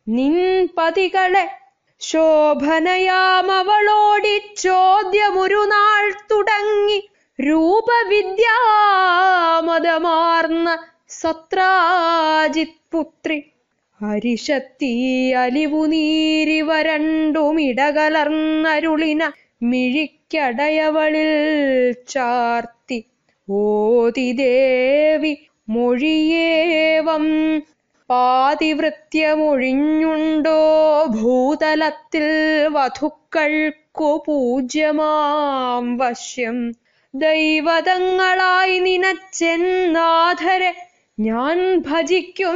നിൻ പതികളെ ശോഭനയാമവളോടി ചോദ്യമൊരു നാൾ തുടങ്ങി രൂപവിദ്യാമതമാർന്ന സത്രാജിത് പുത്രി ഹരിശക്തി അലിവു നീരി വരണ്ടും ഇടകലർന്നരുളിന മിഴിക്കടയവളിൽ ചാർത്തി ഓതി ദേവി മൊഴിയേവം പാതിവൃത്യമൊഴിഞ്ഞുണ്ടോ ഭൂതലത്തിൽ വധുക്കൾക്കു പൂജ്യമാം വശ്യം ദൈവതങ്ങളായി നിനച്ചെന്നാഥരെ ഞാൻ ഭജിക്കും